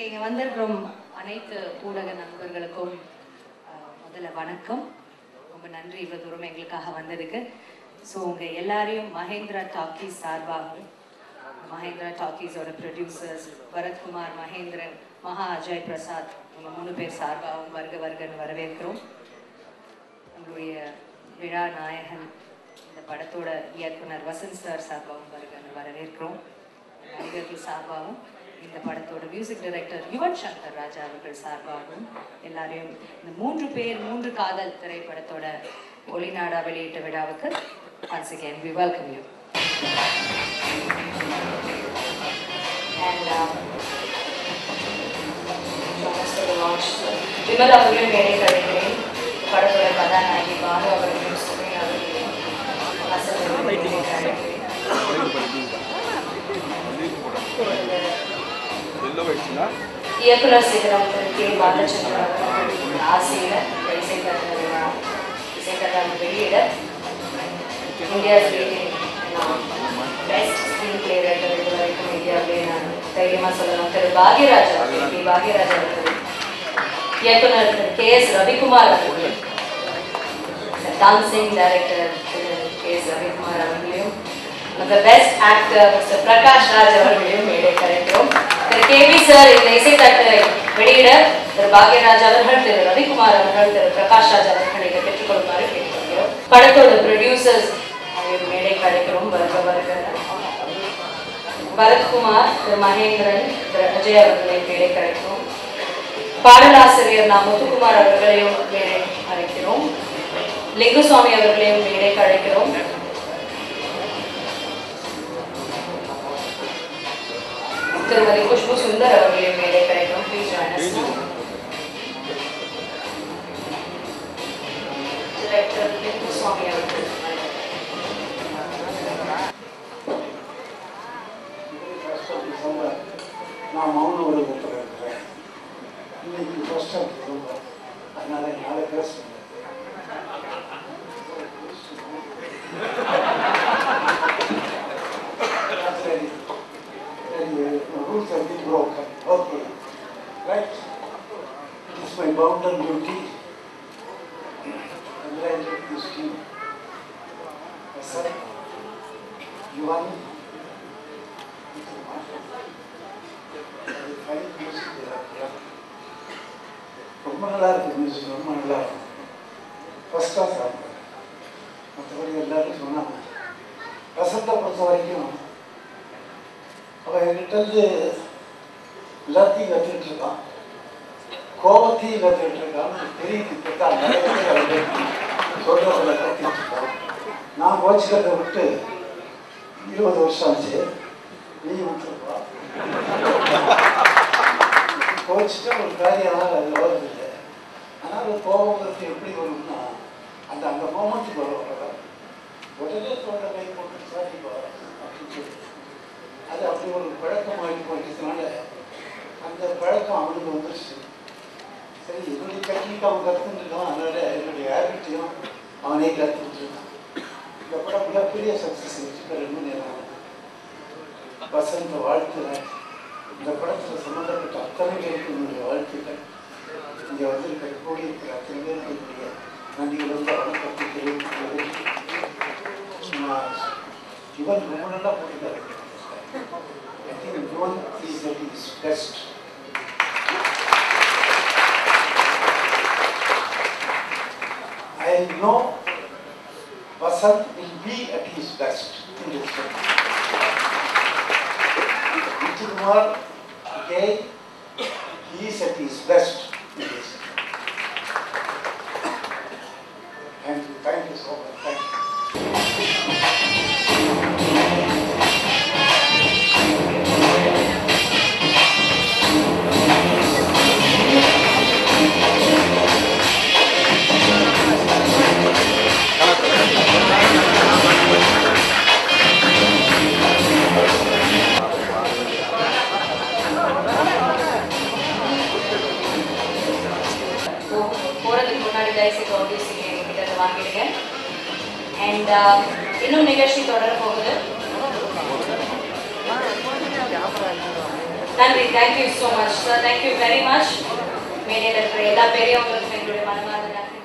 Okay இங்கே வந்திருக்கிறோம் அனைத்து ஊடக நண்பர்களுக்கும் அஹ், முதல்ல வணக்கம் ரொம்ப நன்றி இவ்வளோ தூரம் எங்களுக்காக வந்ததுக்கு ஸோ உங்கள் எல்லாரையும் மகேந்திரா டாக்கீஸ் சார்பாகவும் மகேந்திரா டாக்கீஸோட ப்ரொடியூசர்ஸ் பரத்குமார் மகேந்திரன் மகா அஜய் பிரசாத் இவங்க மூணு பேர் சார்பாகவும் வருக வருகன்னு வரவேற்கிறோம் உங்களுடைய விழா நாயகன் இந்த படத்தோட இயக்குனர் வசந்த் சார் சார்பாகவும் வருகன்னு வரவேற்கிறோம் நடிகர்கள் சார்பாகவும் இந்த படத்தோட மியூசிக் டைரக்டர் யுவன் சங்கர் ராஜா அவர்கள் சார்பாகவும் எல்லாரையும் இந்த மூன்று பேர் மூன்று காதல் திரைப்படத்தோட ஒளிநாடா வெளியிட்ட விழாவுக்கு once again we welcome you and um, join us for the launch Vimal அவர்களையும் மேடை கழிக்கிறேன் படத்தோட கதாநாயகி பானு அவர்களையும் சுமேன் அவர்களையும் அசல் அவர்களையும் மேடை கழிக்கிறேன் எல்லோ ஆயிடுச்சுன்னா இயக்குனர் சிகரம் திரு கே பாலச்சந்திரன் அவர்களின் ஆசையில இசைக்கருத்து விழா இசைக்கருத்து வெளியிட India best screenplay writer இது வரைக்கும் இந்தியாவிலே நான் தைரியமா சொல்லலாம் திரு பாக்யராஜ் அவர்கள் கே பாக்யராஜ் அவர்கள் இயக்குனர் திரு கே எஸ் ரவிக்குமார் அவர்கள் dancing director Thiru K S Ravikumar அவர்களையும் அந்த best actor mister Prakash Raj அவர்களையும் மேடை கலைக்கிறோம் திரு கே வி சார் இந்த இசைத்தட்டை வெளியிட திரு பாக்யராஜ் அவர்கள் திரு ரவிக்குமார் அவர்கள் திரு பிரகாஷ் ராஜ் அவர்கள் இதை பெற்றுக்கொள்ளுமாறு கேட்டுக்கொள்கிறோம் படத்தோட ப்ரொடியூசர்ஸ் மேடை கலைக்கிறோம் வருக வருக பரத்குமார் திரு மகேந்திரன் திரு அஜய் அவர்களை மேடை கலைக்கிறோம் பாடலாசிரியர் நான் முத்துக்குமார் அவர்களையும் மேடை அழைக்கிறோம் லிங்குசுவாமி அவர்களையும் மேடைக்கு அழைக்கிறோம் திருமதி குஷ்பு சுந்தர் அவர்களையும் மேடை கிடைக்கும் ப்ளீஸ் ஜாயின் டிரெக்டர் லிங்குசுவாமி அவர்கள் நான் மௌன உலகத்தில் இருக்கிறேன் இன்னைக்கு ஃபர்ஸ்ட் ஆஃப் டிசம்பர் அதனால என்னால் பேச முடியாது சரி சரி rules have been broken. Okay. Right? It is my bounden duty. And I introduce to you. My son, Yuvan, fine music ரொம்ப நல்லா இருக்கு மியூசிக் ரொம்ப நல்லா இருக்கு ஃபர்ஸ்ட் கிளாஸ் ஆகும் மற்றபடி எல்லாரும் சொன்னாங்க வசந்த பொறுத்த வரைக்கும் அவன் என்கிட்ட இருந்து எல்லாத்தையும் கற்றுட்டு இருக்கான் கோபத்தையும் கற்றுட்டு இருக்கான்னு தெரியுது கேட்டா நிறைய பேர் அவர்கள் சொல்றதுல கற்றுட்டு இருக்கான் நான் கோச்சிக்கிறத விட்டு இருபது வருஷம் ஆச்சு நீ விட்டுருப்பா கோச்சிட்டா ஒரு காரியம் அது வருதில்லை ஆனால் ஒரு கோபங்கிறது எப்படி வரும்னா அந்த அந்த மோமெண்ட்டுக்கு வரும் உடனே தோட்ட கை போட்டு சாரி அப்படின்னு சொல்லி அது அப்படி ஒரு பழக்கமாகி போயிட்டதுனால அந்த பழக்கம் அவனுக்கு வந்துருச்சு சரி என்னுடைய டெக்னிக் அவன் கற்றுட்டுருக்கான் அதனால என்னுடைய ஹேபிட்டையும் அவனே கற்றுக்கிட்டு இருக்கான் இந்த படம் மிகப்பெரிய சக்ஸஸ் வச்சுக்க ரெண்டு நேரம் வசந்த வாழ்த்துறேன் இந்த படத்தில் சம்மந்தப்பட்ட அத்தனை பேருக்கு என்னுடைய வாழ்த்துக்கள் இங்கே வந்திருக்கிற கூடி இருக்கிற அத்தனை பேருக்கு என்னுடைய நன்றியிலிருந்து வணக்கத்தை தெரிவிக்கிறது இவன் ரொம்ப நல்லா போட்டுக்காரு I think Yuvan is at his best. I know Vasant will be at his best in this film. Kumar, again, he is at his best in this. Thank you, thank you so much, thank you. So போகிறதுக்கு முன்னாடி தயவுசெய்து ஆடியோஸுக்கு எங்ககிட்ட இருந்து வாங்கிடுங்க and இன்னும் நிகழ்ச்சி தொடர போகுது நன்றி thank you so much sir thank you very much மேடையில் இருக்கிற எல்லா பெரியவங்களுக்கும் எங்களுடைய மனமார்ந்த நன்றி